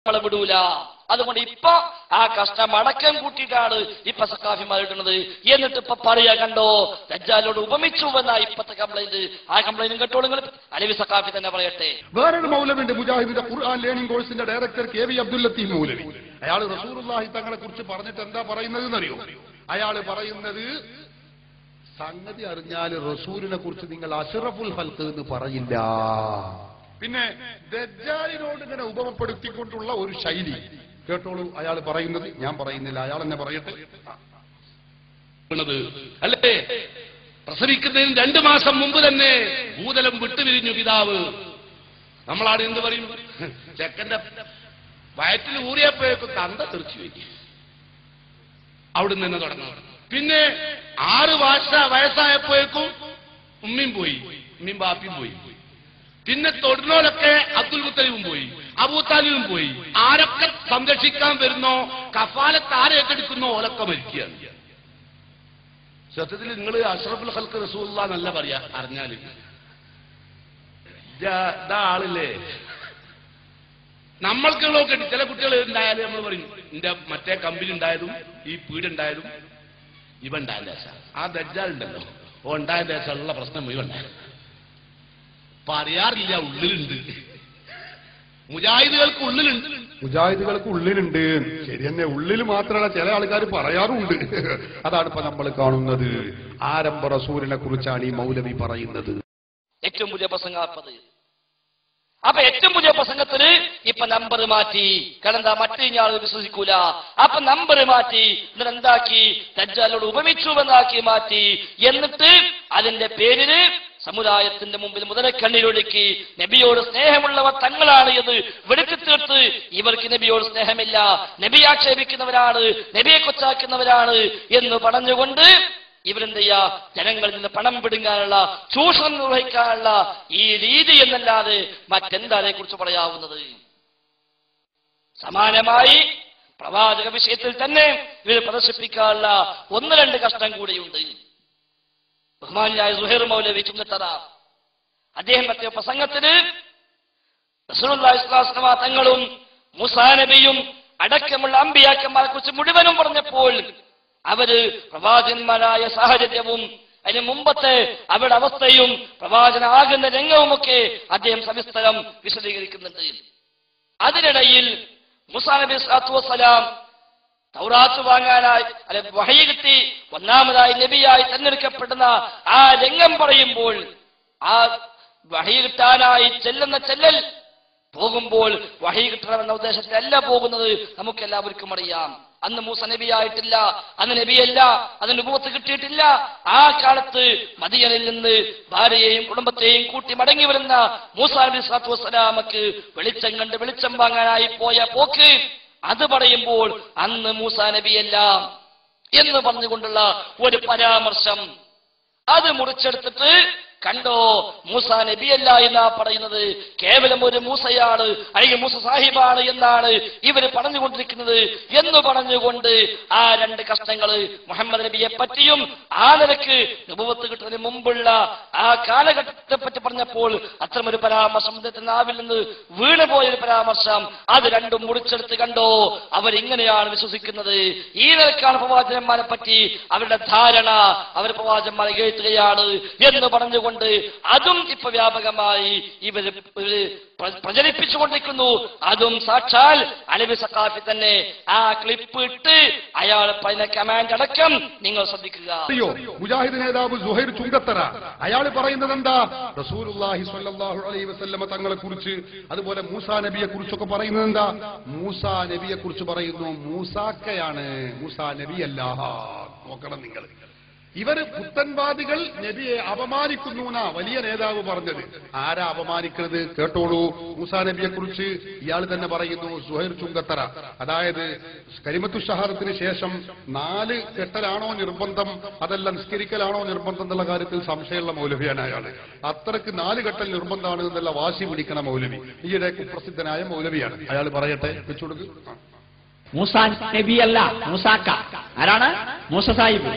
നമ്മളെ വിടൂല അതുകൊണ്ട് ഇപ്പൊ ആ കഷ്ടം അടക്കം കൂട്ടിയിട്ടാണ് ഇപ്പൊ സക്കാഫിമാർ ഇടുന്നത് എന്നിട്ട് ഇപ്പൊ പറയാ കണ്ടോ ദജ്ജാലോട് ഉപമിച്ചു എന്നാ ഇപ്പത്തെ കംപ്ലൈന്റ് ആ കംപ്ലൈന്റും കേട്ടോളൂ നിങ്ങൾ അലവി സക്കാഫി തന്നെ പറയട്ടെ വേറൊരു മൗലവിന്റെ മുജാഹിദിന്റെ ഖുർആൻ ലേണിംഗ് കോഴ്സിന്റെ director K V Abdul Latheef മൗലവി അയാൾ റസൂലുള്ളാഹി തങ്ങളെ കുറിച്ച് പറഞ്ഞിട്ട് എന്താ പറയുന്നത് എന്നറിയോ അയാൾ പറയുന്നത് സംഗതി അറിഞ്ഞാൽ റസൂലിനെ കുറിച്ച് നിങ്ങൾ അഷറഫുൽ ഹൽക്ക് എന്ന് പറയില്ല പിന്നെ ദജ്ജാലിനോട് ഇങ്ങനെ ഉപമപ്പെടുത്തിക്കൊണ്ടുള്ള ഒരു ശൈലി കേട്ടോളൂ അയാൾ പറയുന്നത് ഞാൻ പറയുന്നില്ല അയാൾ എന്നെ പറയട്ടെ വീണത് അല്ലേ പ്രസവിക്കുന്നതിന് രണ്ടു മാസം മുമ്പ് തന്നെ ഭൂതലം വിട്ടുപിരിഞ്ഞു പിതാവ് നമ്മളാണ് എന്ത് പറയും ചെക്കന്റെ വയറ്റിൽ ഊറിയപ്പോഴേക്കും തന്ത തെറിച്ചു പോയി അവിടുന്ന് തന്നെ തുടങ്ങണം പിന്നെ ആറ് വർഷ വയസ്സായപ്പോഴേക്കും ഉമ്മയും പോയി ഉമ്മയും ബാപ്പിയും പോയി പിന്നെ തൊടുന്നോലൊക്കെ അബ്ദുൽ മുത്തലിബും പോയി അബൂത്താലിബും പോയി ആരൊക്കെ സംരക്ഷിക്കാൻ വരുന്നോ കഫാലത്ത് ആരെ ഏറ്റെടുക്കുന്നോ ഓലൊക്കെ മരിക്കുകയാണ് സത്യത്തിൽ നിങ്ങൾ അഷ്റഫുൽ ഹൽക്ക് റസൂല്ല എന്നല്ല പറയാ അറിഞ്ഞാല് ഇതാ- ഇതാ ആളില്ലേ നമ്മൾക്കുള്ളതൊക്കെ ഉണ്ട്. ചില കുട്ടികൾ ഉണ്ടായാലും നമ്മൾ പറയും എന്റെ മറ്റേ കമ്പനി ഉണ്ടായതും ഈ പീഡ് ഉണ്ടായതും ഇവ ഉണ്ടായ ദേശം ആ ദജ്ജാലുണ്ടല്ലോ ഓ ഉണ്ടായ ദേശമുള്ള പ്രശ്നം മുഴുവൻ ഉണ്ടായത് പറയാറില്ല ഉള്ളിലുണ്ട് മുജാഹിദുകൾക്ക് ഉള്ളിലുണ്ട് മുജാഹിദുകൾക്ക് ഉള്ളിലുണ്ട് ശരി തന്നെ ഉള്ളിൽ മാത്രമല്ല ചില ആൾക്കാർ പറയാറുമുണ്ട് അതാണ് ഇപ്പൊ നമ്മൾ കാണുന്നത് ആരംഭ റസൂലിനെ കുറിച്ചാണ് ഈ മൗലവി പറയുന്നത് ഏറ്റവും പുതിയ പ്രസംഗാപ്പത് അപ്പൊ ഏറ്റവും പുതിയ പ്രസംഗത്തിന് ഇപ്പൊ നമ്പർ മാറ്റി കാരണം എന്താ മറ്റു ആൾ വിശ്വസിക്കൂല അപ്പൊ നമ്പർ മാറ്റി എന്നിട്ട് എന്താക്കി ദജ്ജാലോട് ഉപമിച്ചു എന്നാക്കി മാറ്റി എന്നിട്ട് അതിന്റെ പേരില് സമുദായത്തിന്റെ മുമ്പിൽ മുതലക്കണ്ണീരൊഴുക്കി നബിയോട് സ്നേഹമുള്ളവർ തങ്ങളാണ് എന്ന് വെടുക്കി തീർത്ത് ഇവർക്ക് നബിയോട് സ്നേഹമില്ല നബി ആക്ഷേപിക്കുന്നവരാണ് നബിയെ കൊച്ചാക്കുന്നവരാണ് എന്ന് പറഞ്ഞുകൊണ്ട് ഇവരെന്ത് ചെയ്യാ ജനങ്ങളിൽ നിന്ന് പണം പിടുങ്ങാനുള്ള ചൂഷണം നിർവഹിക്കാനുള്ള ഈ രീതി എന്നല്ലാതെ മറ്റെന്താ കുറിച്ച് പറയാവുന്നത് സമാനമായി പ്രവാചക വിഷയത്തിൽ തന്നെ ഇവർ പ്രദർശിപ്പിക്കാനുള്ള ഒന്ന് രണ്ട് കഷ്ടം കൂടിയുണ്ട് ബഹുമാനായ സുഹൈർ മൗലവി ചുമത്തറ അദ്ദേഹം നടത്തിയ പ്രസംഗത്തിന് റസൂലുള്ളാഹി സ്വല്ലല്ലാഹു അലൈഹി വസല്ലമ തങ്ങളും മൂസാ നബിയും അടക്കമുള്ള അമ്പിയാക്കന്മാരെ കുറിച്ച് മുഴുവനും പറഞ്ഞപ്പോൾ അവര് പ്രവാചകന്മാരായ സാഹചര്യവും അതിന് മുമ്പത്തെ അവരുടെ അവസ്ഥയും പ്രവാചനാകുന്ന രംഗവുമൊക്കെ അദ്ദേഹം സവിസ്തരം വിശദീകരിക്കുന്നുണ്ട് അതിനിടയിൽ മുസാ നബി സ്വലാത്തു വസ്സലാം തൗറാത്ത് വാങ്ങാനായി അല്ലെ വഹയ കിട്ടി ഒന്നാമതായി നബിയായി തെരഞ്ഞെടുക്കപ്പെടുന്ന ആ രംഗം പറയുമ്പോൾ ആ വഹയ കിട്ടാനായി ചെല്ലുന്ന ചെല്ലൽ പോകുമ്പോൾ വഹി കിട്ടണമെന്ന ഉദ്ദേശത്തിലല്ല പോകുന്നത് നമുക്ക് എല്ലാവർക്കും അറിയാം അന്ന് മൂസ നബിയായിട്ടില്ല അന്ന് നബിയല്ല അതിന് രൂപത്ത് കിട്ടിയിട്ടില്ല ആ കാലത്ത് മദിയനിൽ നിന്ന് ഭാര്യയെയും കുടുംബത്തെയും കൂട്ടി മടങ്ങി വരുന്ന മൂസ നബി സാത്തു വസ്സലാമക്ക് വെളിച്ചം കണ്ട് വെളിച്ചം വാങ്ങാനായി പോയ പോക്ക് അത് പറയുമ്പോൾ അന്ന് മൂസ നബിയല്ല എന്ന് പറഞ്ഞുകൊണ്ടുള്ള ഒരു പരാമർശം അത് മുറിച്ചെടുത്തിട്ട് കണ്ടോ മൂസ നബിയല്ല എന്നാ പറയുന്നത് കേവലം ഒരു മൂസയാണ് അല്ലെങ്കിൽ മൂസ സാഹിബാണ് എന്നാണ് ഇവര് പറഞ്ഞുകൊണ്ടിരിക്കുന്നത് എന്ന് പറഞ്ഞുകൊണ്ട് ആ രണ്ട് കഷ്ടങ്ങള് മുഹമ്മദ് നബിയെ പറ്റിയും ആ നിലക്ക് രൂപത്ത് കിട്ടുന്നതിന് മുമ്പുള്ള ആ കാലഘട്ടത്തെ പറ്റി പറഞ്ഞപ്പോൾ അത്തരമൊരു പരാമർശം അദ്ദേഹത്തിന്റെ നാവിൽ നിന്ന് വീണുപോയ ഒരു പരാമർശം അത് രണ്ടും മുറിച്ചെടുത്ത് കണ്ടോ അവരിങ്ങനെയാണ് വിശ്വസിക്കുന്നത് ഈ നിലക്കാണ് പ്രവാചകന്മാരെ പറ്റി അവരുടെ ധാരണ അവർ പ്രവാചകന്മാരെ കേൾക്കുകയാണ് എന്ന് പറഞ്ഞുകൊണ്ട് അതും ഇപ്പൊ വ്യാപകമായി ഇവര് ഇവര് പ്ര- പ്രചരിപ്പിച്ചുകൊണ്ടിരിക്കുന്നു അതും സാക്ഷാൽ അലവി സക്കാഫി തന്നെ ആ ക്ലിപ്പ് ഇട്ട് അയാൾ പറയുന്ന കമാൻഡ് അടക്കം നിങ്ങൾ ശ്രദ്ധിക്കുക അറിയോ മുജാഹിദ് നേതാവ് സുഹൈർ ചുങ്കത്തറ അയാൾ പറയുന്നത് എന്താ റസൂലുള്ളാഹി സ്വല്ലല്ലാഹു അലൈഹി വസല്ലമ തങ്ങളെ കുറിച്ച് അതുപോലെ മൂസാ നബിയെ കുറിച്ചൊക്കെ പറയുന്നത് എന്താ മൂസാ നബിയെ കുറിച്ച് പറയുന്നു മൂസാക്കയാണ് മൂസാ നബിയല്ല നോക്കണം നിങ്ങൾ ഇവര് പുത്തൻവാദികൾ നബിയെ അപമാനിക്കുന്നു എന്നാ വലിയ നേതാവ് പറഞ്ഞത് ആരാ അപമാനിക്കുന്നത് കേട്ടോളൂ മൂസാ നബിയെ കുറിച്ച് ഇയാൾ തന്നെ പറയുന്നു സുഹൈർ ചുങ്കത്തറ അതായത് കരിമത്തു ഷഹാദത്തിന് ശേഷം നാല് കെട്ടലാണോ നിർബന്ധം അതല്ല നിസ്കരിക്കലാണോ നിർബന്ധം എന്നുള്ള കാര്യത്തിൽ സംശയമുള്ള മൗലവിയാണ് അയാൾ അത്രക്ക് നാല് കെട്ടൽ നിർബന്ധമാണ് എന്നുള്ള വാശി പിടിക്കണ മൗലവി ഈയിടെ കുപ്രസിദ്ധനായ മൗലവിയാണ് അയാൾ പറയട്ടെ വെച്ചുകൊടുക്ക് ആ. മൂസ നബിയല്ല മൂസാക്ക ആരാണ് മൂസ സാഹിബ്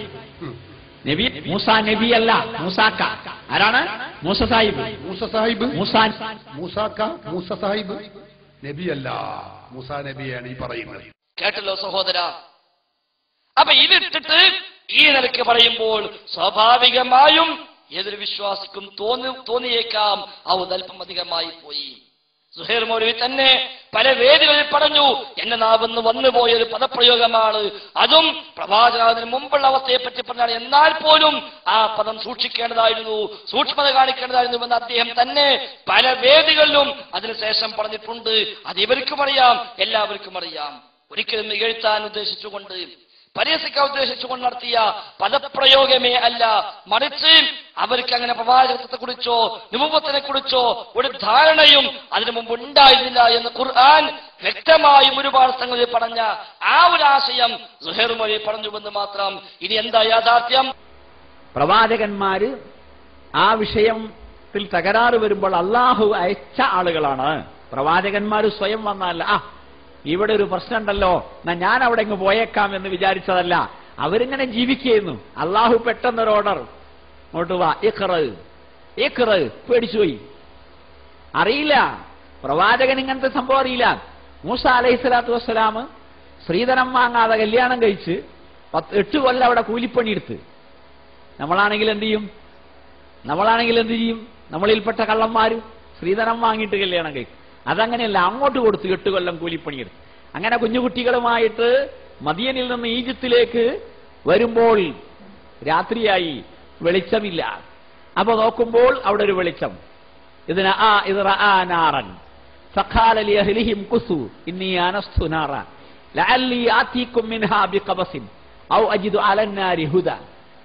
നബി മൂസ നബിയല്ല മൂസാക്ക ആരാണ് മൂസ സാഹിബ് മൂസ സാഹിബ് മൂസ മൂസാക്ക മൂസ സാഹിബ് നബിയല്ല മൂസാ നബിയാണ് ഈ പറയുന്നത് കേട്ടല്ലോ സഹോദര അപ്പൊ ഇതിട്ടിട്ട് ഈ നിലയ്ക്ക് പറയുമ്പോൾ സ്വാഭാവികമായും ഏതൊരു വിശ്വാസിക്കും തോന്നി തോന്നിയേക്കാം അത് അല്പം അധികമായി പോയി സുഹേർ മൗലവി തന്നെ പല വേദികളിൽ പറഞ്ഞു എന്റെ നാവെന്ന് വന്നുപോയ ഒരു പദപ്രയോഗമാണ് അതും പ്രവാചകത്തിന് മുമ്പുള്ള അവസ്ഥയെ പറ്റി പറഞ്ഞാൽ എന്നാൽ പോലും ആ പദം സൂക്ഷിക്കേണ്ടതായിരുന്നു സൂക്ഷ്മത കാണിക്കേണ്ടതായിരുന്നു എന്ന് അദ്ദേഹം തന്നെ പല വേദികളിലും അതിനുശേഷം പറഞ്ഞിട്ടുണ്ട് അത് ഇവർക്കും അറിയാം എല്ലാവർക്കും അറിയാം ഒരിക്കലും നികഴ്ത്താൻ ഉദ്ദേശിച്ചുകൊണ്ട് പരിഹസിക്കാൻ ഉദ്ദേശിച്ചുകൊണ്ട് നടത്തിയ പദപ്രയോഗമേ അല്ല മറിച്ച് അവർക്ക് അങ്ങനെ പ്രവാചകത്തെ കുറിച്ചോ നിമുഖത്തിനെ കുറിച്ചോ ഒരു ധാരണയും അതിനു മുമ്പ് ഉണ്ടായിരുന്നില്ല എന്ന് ഖുർആൻ വ്യക്തമായും ഒരുപാട് സ്ഥലങ്ങളിൽ പറഞ്ഞ ആ ഒരു ആശയം സുഹേർ മൊഴി പറഞ്ഞുവെന്ന് മാത്രം ഇനി എന്താ യാഥാർത്ഥ്യം പ്രവാചകന്മാര് ആ വിഷയത്തിൽ തകരാറ് വരുമ്പോൾ അള്ളാഹു അയച്ച ആളുകളാണ് പ്രവാചകന്മാർ സ്വയം വന്നല്ല ആ ഇവിടെ ഒരു പ്രശ്നമുണ്ടല്ലോ എന്നാ ഞാൻ അവിടെ ഇങ്ങ് പോയേക്കാം എന്ന് വിചാരിച്ചതല്ല അവരിങ്ങനെ ജീവിക്കുന്നു അള്ളാഹു പെട്ടെന്നൊരു ഓർഡർ അങ്ങോട്ട് വാ ഇഖറ് ഇഖറ് പേടിച്ചുപോയി അറിയില്ല പ്രവാചകൻ ഇങ്ങനത്തെ സംഭവം അറിയില്ല മൂസ അലൈഹി സ്വലാത്തു വസ്സലാം ശ്രീധനം വാങ്ങാതെ കല്യാണം കഴിച്ച് പത്ത് എട്ട് കൊല്ലം അവിടെ കൂലിപ്പണിയെടുത്ത് നമ്മളാണെങ്കിൽ എന്ത് ചെയ്യും നമ്മളാണെങ്കിൽ എന്ത് ചെയ്യും നമ്മളിൽപ്പെട്ട കള്ളന്മാര് ശ്രീധനം വാങ്ങിയിട്ട് കല്യാണം കഴിക്കും അതങ്ങനെയല്ല അങ്ങോട്ട് കൊടുത്തു എട്ട് കൊല്ലം കൂലിപ്പണിയെടുത്ത് അങ്ങനെ കുഞ്ഞുകുട്ടികളുമായിട്ട് മദിയനിൽ നിന്ന് ഈജിപ്തിലേക്ക് വരുമ്പോൾ രാത്രിയായി വെളിച്ചമില്ല അപ്പൊ നോക്കുമ്പോൾ അവിടെ ഒരു വെളിച്ചം ഇതിന് ആ ഇത് നാറൻ فقال لأهلهم كثوا إني آنست نارا لعلي آتيكم منها بقبس أو أجد على النار هدى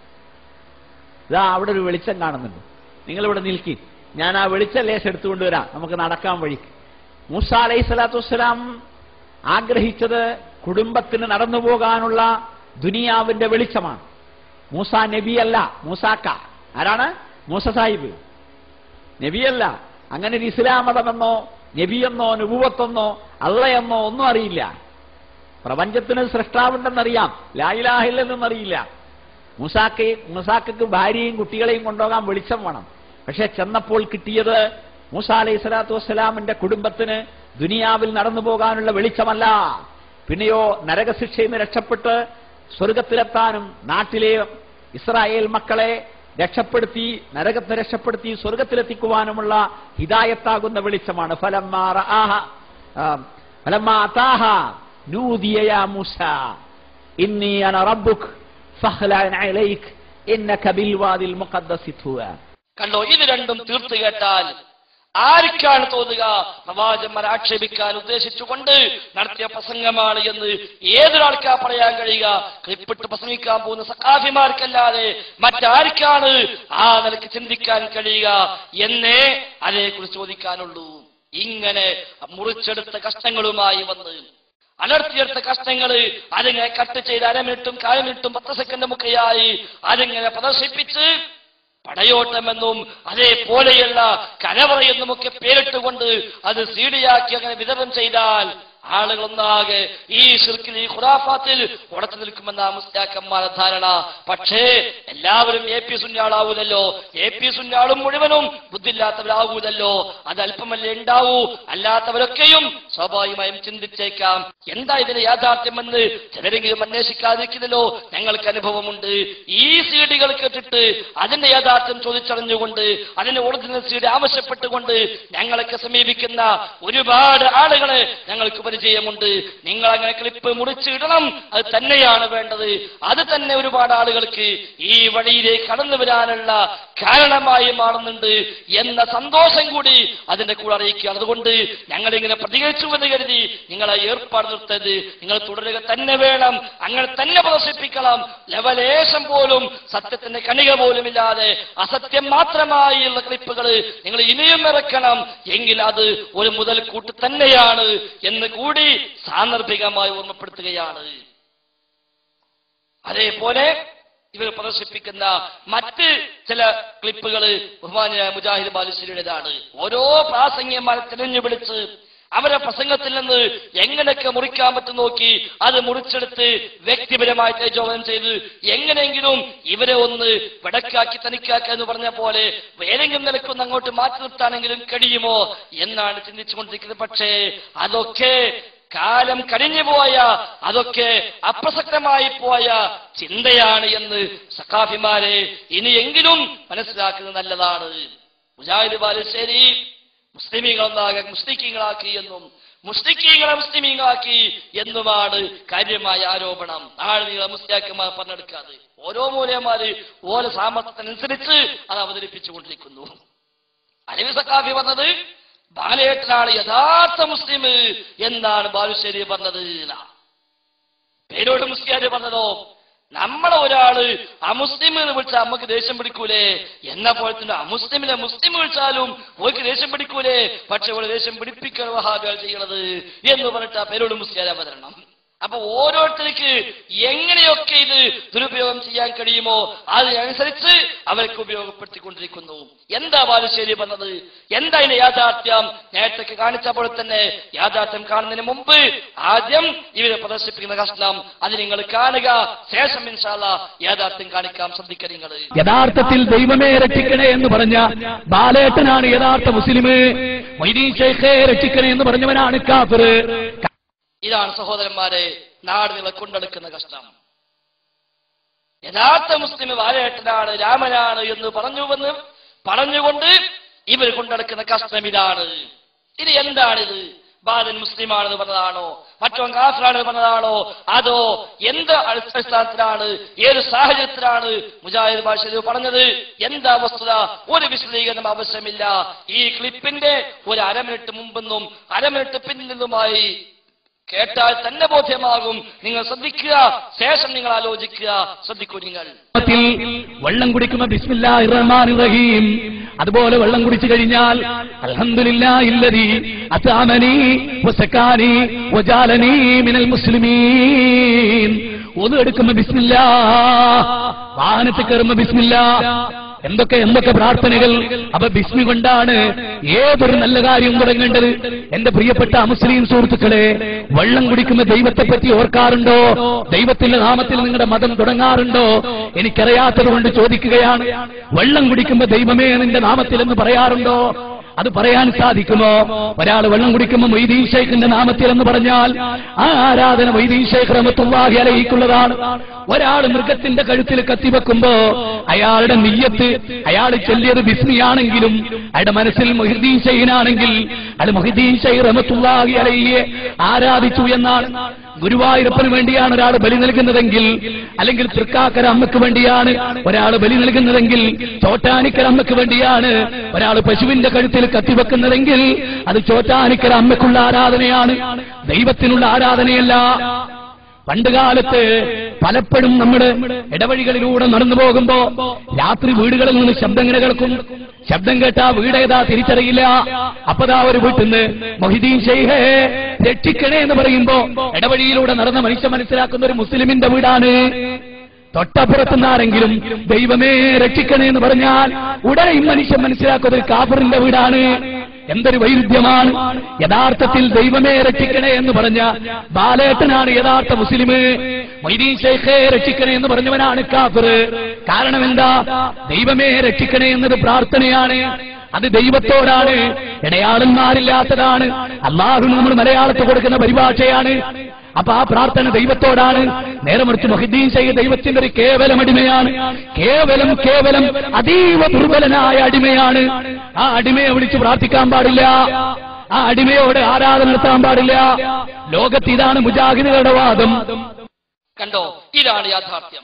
ഇതാ അവിടെ ഒരു വെളിച്ചം കാണുന്നുണ്ട് നിങ്ങൾ ഇവിടെ നിൽക്കി ഞാൻ ആ വെളിച്ചം ലേശം എടുത്തുകൊണ്ട് വരാം നമുക്ക് നടക്കാൻ വഴിക്ക് മൂസ അലൈഹി സ്വലാത്തു വസ്സലാം ആഗ്രഹിച്ചത് കുടുംബത്തിന് നടന്നു പോകാനുള്ള ദുനിയാവിന്റെ വെളിച്ചമാണ് മൂസ നബിയല്ല മൂസാക്ക ആരാണ് മൂസ സാഹിബ് നബിയല്ല അങ്ങനെ ഒരു ഇസ്ലാം മതമെന്നോ നബിയെന്നോ നുപുവത്തെന്നോ അള്ളയെന്നോ ഒന്നും അറിയില്ല പ്രപഞ്ചത്തിന് സൃഷ്ടാവുണ്ടെന്നറിയാം ലായിലാഹില്ലെന്നറിയില്ല മൂസാക്ക് മൂസാക്കക്ക് ഭാര്യയും കുട്ടികളെയും കൊണ്ടുപോകാൻ വെളിച്ചം വേണം പക്ഷെ ചെന്നപ്പോൾ കിട്ടിയത് മൂസ അലൈഹി സ്വലാത്തു വസ്സലാമിന്റെ കുടുംബത്തിന് ദുനിയാവിൽ നടന്നു പോകാനുള്ള വെളിച്ചമല്ല പിന്നെയോ നരകശിക്ഷയിൽ നിന്ന് രക്ഷപ്പെട്ട് സ്വർഗത്തിലെത്താനും നാട്ടിലെ ഇസ്രായേൽ മക്കളെ രക്ഷപ്പെടുത്തി നരകത്തെ രക്ഷപ്പെടുത്തി സ്വർഗത്തിലെത്തിക്കുവാനുമുള്ള ഹിദായത്താകുന്ന വെളിച്ചമാണ് ഫലമ്മാ റആഹ, ആ, ഫലമ്മാ അതാഹ നൂദിയ യാ മൂസ ഇന്നി അന റബ്ബുക് ഫഹ്ലൻ അലൈക് ഇന്നക ബിൽവാദിൽ മുഖദ്ദസി തുവ കണ്ടോ ഇത് രണ്ടും തീർത്തു കേട്ടാൽ ആർക്കാണ് തോന്നുക പ്രവാചകന്മാരെ ആക്ഷേപിക്കാൻ ഉദ്ദേശിച്ചുകൊണ്ട് നടത്തിയ പ്രസംഗമാണ് എന്ന് ഏതൊരാൾക്കാ പറയാൻ കഴിയുക ക്ലിപ്പിട്ട് പ്രസംഗിക്കാൻ പോകുന്ന സഖാഫിമാർക്കല്ലാതെ മറ്റാർക്കാണ് ആ നിലയ്ക്ക് ചിന്തിക്കാൻ കഴിയുക എന്നേ അതേക്കുറിച്ച് ചോദിക്കാനുള്ളൂ ഇങ്ങനെ മുറിച്ചെടുത്ത കഷ്ടങ്ങളുമായി വന്ന് അലർത്തിയെടുത്ത കഷ്ടങ്ങൾ അതിങ്ങനെ കട്ട് ചെയ്ത് അരമിനിട്ടും കാലമിനിട്ടും പത്ത് സെക്കൻഡും ഒക്കെയായി അതിങ്ങനെ പ്രദർശിപ്പിച്ച് പടയോട്ടമെന്നും അതേപോലെയുള്ള കലവറയെന്നുമൊക്കെ പേരിട്ടുകൊണ്ട് അത് സീഡിയാക്കി അങ്ങനെ വിതരണം ചെയ്താൽ ആളുകൾ ഒന്നാകെ ഈ ഷിർക്കിൽ ഈ ഖുറാഫാത്തിൽ ഉടച്ചു നിൽക്കുമെന്ന മുസ്താക്കന്മാരുടെ ധാരണ പക്ഷേ എല്ലാവരും എ പി സുഞ്ഞാളാവൂലല്ലോ എ പി സുഞ്ഞാളും മുഴുവനും ബുദ്ധിയില്ലാത്തവരാകൂലല്ലോ അത് അല്പമല്ലേ ഉണ്ടാവൂ അല്ലാത്തവരൊക്കെയും സ്വാഭാവികമായും ചിന്തിച്ചേക്കാം എന്താ ഇതിന്റെ യാഥാർത്ഥ്യമെന്ന് ചിലരെങ്കിലും അന്വേഷിക്കാതിരിക്കുന്നല്ലോ ഞങ്ങൾക്ക് അനുഭവമുണ്ട് ഈ സീഡികൾ കേട്ടിട്ട് അതിന്റെ യാഥാർത്ഥ്യം ചോദിച്ചറിഞ്ഞുകൊണ്ട് അതിന്റെ ഒറിജിനൽ സീഡ് ആവശ്യപ്പെട്ടുകൊണ്ട് ഞങ്ങളൊക്കെ സമീപിക്കുന്ന ഒരുപാട് ആളുകളെ ഞങ്ങൾക്ക് പരിചയമുണ്ട് നിങ്ങൾ അങ്ങനെ ക്ലിപ്പ് മുറിച്ചിടണം അത് തന്നെയാണ് വേണ്ടത് അത് തന്നെ ഒരുപാട് ആളുകൾക്ക് ഈ വഴിയിലേക്ക് കടന്നു വരാനുള്ള കാരണമായി മാറുന്നുണ്ട് എന്ന സന്തോഷം കൂടി അതിന്റെ കൂടെ അറിയിക്കുക അതുകൊണ്ട് ഞങ്ങൾ ഇങ്ങനെ പ്രതികരിച്ചു എന്ന് കരുതി നിങ്ങളെ ഏർപ്പാട് നിർത്തരുത് നിങ്ങൾ തുടരുക തന്നെ വേണം അങ്ങനെ തന്നെ പ്രദർശിപ്പിക്കണം ലവലേശം പോലും സത്യത്തിന്റെ കണിക പോലും ഇല്ലാതെ അസത്യം മാത്രമായുള്ള ക്ലിപ്പുകൾ നിങ്ങൾ ഇനിയും ഇറക്കണം എങ്കിൽ അത് ഒരു മുതൽക്കൂട്ട് തന്നെയാണ് എന്ന് കൂടി സാന്ദർഭികമായി ഓർമ്മപ്പെടുത്തുകയാണ് അതേപോലെ ഇവർ പ്രദർശിപ്പിക്കുന്ന മറ്റ് ചില ക്ലിപ്പുകൾ ബഹുമാനായ മുജാഹിദ് ബാലുശ്ശേരിയുടേതാണ് ഓരോ പ്രാസംഗ്യന്മാരെ തിരഞ്ഞുപിടിച്ച് അവരെ പ്രസംഗത്തിൽ നിന്ന് എങ്ങനെയൊക്കെ മുറിക്കാൻ പറ്റും നോക്കി അത് മുറിച്ചെടുത്ത് വ്യക്തിപരമായി തേജോവനം ചെയ്ത് എങ്ങനെയെങ്കിലും ഇവരെ ഒന്ന് വെടക്കാക്കി തനിക്കാക്കുക എന്ന് പറഞ്ഞ പോലെ ഏതെങ്കിലും നിലക്കൊന്ന് അങ്ങോട്ട് മാറ്റി നിർത്താനെങ്കിലും കഴിയുമോ എന്നാണ് ചിന്തിച്ചുകൊണ്ടിരിക്കുന്നത് പക്ഷേ അതൊക്കെ കാലം കഴിഞ്ഞു പോയ അതൊക്കെ അപ്രസക്തമായി പോയ ചിന്തയാണ് എന്ന് സഖാഫിമാരെ ഇനിയെങ്കിലും മനസ്സിലാക്കുന്നത് നല്ലതാണ് മുജാഹിദ് ബാലുശ്ശേരി മുസ്ലിമീങ്ങളൊന്നാകെ മുസ്ലിക്കീങ്ങളാക്കി എന്നും മുസ്ലിക്കീങ്ങളെ മുസ്ലിമീങ്ങളാക്കി എന്നുമാണ് കാര്യമായ ആരോപണം നാളെ നിങ്ങൾ മുസ്ലിയാക്കന്മാർ പറഞ്ഞെടുക്കാതെ ഓരോ മൂലയന്മാര് ഓരോ സാമർത്ഥ്യത്തിനനുസരിച്ച് അത് അവതരിപ്പിച്ചുകൊണ്ടിരിക്കുന്നു അലവി സക്കാഫി പറഞ്ഞത് ബാലയേട്ടനാണ് യഥാർത്ഥ മുസ്ലിം എന്നാണ് ബാലുശ്ശേരി പറഞ്ഞത് എന്നാ. പേരോട് മുസ്ലിയാര് പറഞ്ഞതോ നമ്മളെ ഒരാള് അമുസ്ലിം എന്ന് വിളിച്ചാൽ നമുക്ക് ദേഷ്യം പിടിക്കൂലേ എന്ന പോലെ തന്നെ അമുസ്ലിമിനെ മുസ്ലിം വിളിച്ചാലും ഓർക്ക് ദേഷ്യം പിടിക്കൂലേ പക്ഷെ ഒരു ദേഷ്യം പിടിപ്പിക്കൽ വഹാബികൾ ചെയ്യണത് എന്ന് പറഞ്ഞിട്ട് ആ പേരോട് മുസ്ലിയാരെ അവതരണം അപ്പൊ ഓരോരുത്തർക്ക് എങ്ങനെയൊക്കെ ഇത് ദുരുപയോഗം ചെയ്യാൻ കഴിയുമോ അതിനനുസരിച്ച് അവർക്ക് ഉപയോഗപ്പെടുത്തിക്കൊണ്ടിരിക്കുന്നു എന്താ ബാലുശ്ശേരി പറഞ്ഞത് എന്താ ഇതിന്റെ യാഥാർത്ഥ്യം നേരത്തെ കാണിച്ച പോലെ തന്നെ യാഥാർത്ഥ്യം കാണുന്നതിന് മുമ്പ് ആദ്യം ഇവരെ പ്രദർശിപ്പിക്കുന്ന കഷ്ണം അത് നിങ്ങൾ കാണുക ശേഷം ഇൻഷാല്ല യാഥാർത്ഥ്യം കാണിക്കാം ശ്രദ്ധിക്കുക നിങ്ങൾ യഥാർത്ഥത്തിൽ ദൈവമേ രക്ഷിക്കണേ എന്ന് പറഞ്ഞ ബാലേട്ടനാണ് യഥാർത്ഥ മുസ്ലിം മൊയ്തീൻ ഷെയ്ഖെ രക്ഷിക്കണേ എന്ന് പറഞ്ഞവനാണ് കാഫിർ ഇതാണ് സഹോദരന്മാരെ നാട് നിങ്ങളെ കൊണ്ടെടുക്കുന്ന കഷ്ടം യഥാർത്ഥ മുസ്ലിം വാലേട്ടനാണ് രാമനാണ് എന്ന് പറഞ്ഞുവെന്ന് പറഞ്ഞുകൊണ്ട് ഇവർ കൊണ്ടെടുക്കുന്ന കഷ്ടം ഇതാണ് ഇത് എന്താണിത് ബാലൻ മുസ്ലിമാണെന്ന് പറഞ്ഞതാണോ മറ്റോ കാഫറാണെന്ന് പറഞ്ഞതാണോ അതോ എന്ത് അടിസ്ഥാനത്തിലാണ് ഏത് സാഹചര്യത്തിലാണ് മുജാഹിദ് ഭാഷ ഇത് പറഞ്ഞത് എന്താ വസ്തുത ഒരു വിശദീകരണം ആവശ്യമില്ല ഈ ക്ലിപ്പിന്റെ ഒരു അരമിനിറ്റ് മുമ്പെന്നും അരമിനിറ്റ് പിന്നിൽ നിന്നുമായി കേട്ടാൽ തന്നെ ബോധ്യമാകും നിങ്ങൾ ശ്രദ്ധിക്കുക ശേഷം നിങ്ങൾ ആലോചിക്കുക ശ്രദ്ധിക്കൂ നിങ്ങൾ ത്തിൽ വെള്ളം കുടിക്കുമ്പോ ബിസ്മില്ലാഹി റഹ്മാനി റഹീം അതുപോലെ വെള്ളം കുടിച്ചു കഴിഞ്ഞാൽ അൽഹംദുലില്ലാഹില്ലദി അതാമനി വസക്കാനി വജാലനി മിനൽ മുസ്ലിമീൻ ഒതു എടുക്കുമ്പോ ബിസ്മില്ലാ വാഹനത്തിൽ കയറുമ്പോ ബിസ്മില്ലാ എന്തൊക്കെ എന്തൊക്കെ പ്രാർത്ഥനകൾ അപ്പൊ ബിസ്മി കൊണ്ടാണ് ഏതൊരു നല്ല കാര്യം തുടങ്ങേണ്ടത് എന്റെ പ്രിയപ്പെട്ട മുസ്ലിം സുഹൃത്തുക്കളെ വെള്ളം കുടിക്കുന്ന ദൈവത്തെ പറ്റി ഓർക്കാറുണ്ടോ ദൈവത്തിന്റെ നാമത്തിൽ നിങ്ങളുടെ മതം തുടങ്ങാറുണ്ടോ എനിക്കറിയാത്തത് കൊണ്ട് ചോദിക്കുകയാണ് വെള്ളം കുടിക്കുമ്പോ ദൈവമേ നിന്റെ നാമത്തിൽ എന്ന് പറയാറുണ്ടോ അത് പറയാൻ സാധിക്കുമോ ഒരാൾ വെള്ളം കുടിക്കുമ്പോൾ മൊയ്തീൻ ഷെയ്ഖിന്റെ നാമത്തിൽ എന്ന് പറഞ്ഞാൽ ആ ആരാധന മൊയ്തീൻ ഷെയ്ഖ് റഹമത്തുള്ളാഹി അലഹിക്കുള്ളതാണ് ഒരാൾ മൃഗത്തിന്റെ കഴുത്തിൽ കത്തിവെക്കുമ്പോ അയാളുടെ നെയ്യത്ത് അയാൾ ചൊല്ലിയത് ബിസ്മിയാണെങ്കിലും അയാളുടെ മനസ്സിൽ മൊഹിദ്ദീൻ ഷെയ്ഖിനാണെങ്കിൽ അയാൾ മൊഹിദ്ദീൻ ഷെയ്ഖ് റഹമത്തുള്ളാഹി അലഹിയെ ആരാധിച്ചു എന്നാണ് ഗുരുവായൂരപ്പന് വേണ്ടിയാണ് ഒരാൾ ബലി നൽകുന്നതെങ്കിൽ അല്ലെങ്കിൽ തൃക്കാക്കര അമ്മക്ക് വേണ്ടിയാണ് ഒരാൾ ബലി നൽകുന്നതെങ്കിൽ ചോറ്റാനിക്കര അമ്മക്ക് വേണ്ടിയാണ് ഒരാൾ പശുവിന്റെ കഴുത്തിൽ കത്തിവെക്കുന്നതെങ്കിൽ അത് ചോറ്റാനിക്കര അമ്മക്കുള്ള ആരാധനയാണ് ദൈവത്തിനുള്ള ആരാധനയല്ല പണ്ടുകാലത്ത് പലപ്പോഴും നമ്മുടെ ഇടവഴികളിലൂടെ നടന്നു പോകുമ്പോ രാത്രി വീടുകളിൽ നിന്ന് ശബ്ദം ഇങ്ങനെ കേൾക്കും ശബ്ദം കേട്ടാ വീടേതാ തിരിച്ചറിയില്ല അപ്പതാ ഒരു വീട്ടിൽ നിന്ന് മൊഹിദീൻ ഷെയ്ഹേ രക്ഷിക്കണേ എന്ന് പറയുമ്പോ ഇടവഴിയിലൂടെ നടന്ന മനുഷ്യ മനസ്സിലാക്കുന്ന ഒരു മുസ്ലിമിന്റെ വീടാണ് തൊട്ടപ്പുറത്തുനിന്ന് ആരെങ്കിലും ദൈവമേ രക്ഷിക്കണേ എന്ന് പറഞ്ഞാൽ ഉടനെ ഈ മനുഷ്യൻ മനസ്സിലാക്കുന്നത് ഒരു കാഫറിന്റെ വീടാണ് എന്തൊരു വൈരുദ്ധ്യമാണ് യഥാർത്ഥത്തിൽ ദൈവമേ രക്ഷിക്കണേ എന്ന് പറഞ്ഞ ബാലേട്ടനാണ് യഥാർത്ഥ മുസ്ലിം മൊയ്തീൻ ഷെയ്ഖെ രക്ഷിക്കണേ എന്ന് പറഞ്ഞവനാണ് കാഫിർ കാരണം എന്താ ദൈവമേ രക്ഷിക്കണേ എന്നത് പ്രാർത്ഥനയാണ് അത് ദൈവത്തോടാണ് ഇടയാളന്മാരില്ലാത്തതാണ് അള്ളാഹു നമ്മൾ മലയാളത്തിൽ കൊടുക്കുന്ന പരിഭാഷയാണ് അപ്പൊ ആ പ്രാർത്ഥന ദൈവത്തോടാണ് നേരെ മറിച്ച് മൊഹിദ്ദീൻ ഷെയ്ഖ് ദൈവത്തിന്റെ ഒരു കേവലം അടിമയാണ് കേവലം കേവലം അതീവ ദുർബലനായ അടിമയാണ് ആ അടിമയെ വിളിച്ച് പ്രാർത്ഥിക്കാൻ പാടില്ല ആ അടിമയോട് ആരാധന നടത്താൻ പാടില്ല ലോകത്ത് ഇതാണ് മുജാഹിദുകളുടെ വാദം കണ്ടോ ഇതാണ് യാഥാർത്ഥ്യം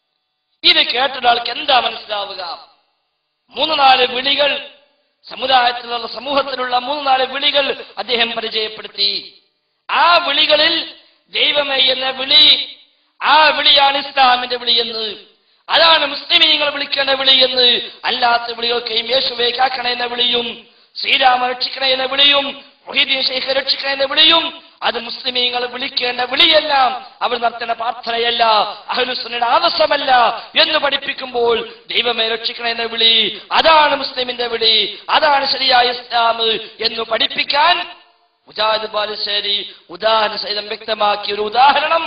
ഇത് കേട്ട ഒരാൾക്ക് എന്താ മനസ്സിലാവുക മൂന്ന് നാല് വിളികൾ സമുദായത്തിലുള്ള സമൂഹത്തിലുള്ള മൂന്ന് നാല് വിളികൾ അദ്ദേഹം പരിചയപ്പെടുത്തി ആ വിളികളിൽ ദൈവമേ എന്ന വിളി ആ വിളിയാണ് ഇസ്ലാമിന്റെ വിളി എന്ന് അതാണ് മുസ്ലിമീങ്ങൾ വിളിക്കേണ്ട വിളി എന്ന് അല്ലാത്ത വിളികൾക്കെയും യേശുവെ കാക്കണ എന്ന വിളിയും ശ്രീരാമ രക്ഷിക്കണ എന്ന വിളിയും മൊഹീദ്ദീൻ ഷെയ്ഖ് രക്ഷിക്കണ എന്ന വിളിയും അത് മുസ്ലിമീങ്ങൾ വിളിക്കേണ്ട വിളിയെല്ലാം അവർ നടത്തേണ്ട പ്രാർത്ഥനയല്ല അഹ്ലുസുന്നയുടെ ആദർശമല്ല എന്ന് പഠിപ്പിക്കുമ്പോൾ ദൈവമേ രക്ഷിക്കണ എന്ന വിളി അതാണ് മുസ്ലിമിന്റെ വിളി അതാണ് ശരിയായ ഇസ്ലാം എന്ന് പഠിപ്പിക്കാൻ മുജാഹിദ് ബാലുശ്ശേരി ഉദാഹരണ സഹിതം വ്യക്തമാക്കിയ ഒരു ഉദാഹരണം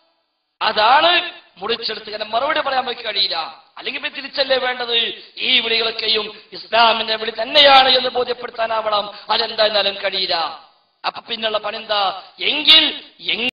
അതാണ് മുറിച്ചെടുത്ത് ഇങ്ങനെ മറുപടി പറയാൻ നമുക്ക് കഴിയില്ല അല്ലെങ്കിൽ ഇപ്പൊ തിരിച്ചല്ലേ വേണ്ടത് ഈ വിളികളൊക്കെയും ഇസ്ലാമിന്റെ വിളി തന്നെയാണ് എന്ന് ബോധ്യപ്പെടുത്താനാവണം അതെന്തായാലും കഴിയില്ല അപ്പൊ പിന്നുള്ള പണിന്താ എങ്കിൽ എങ്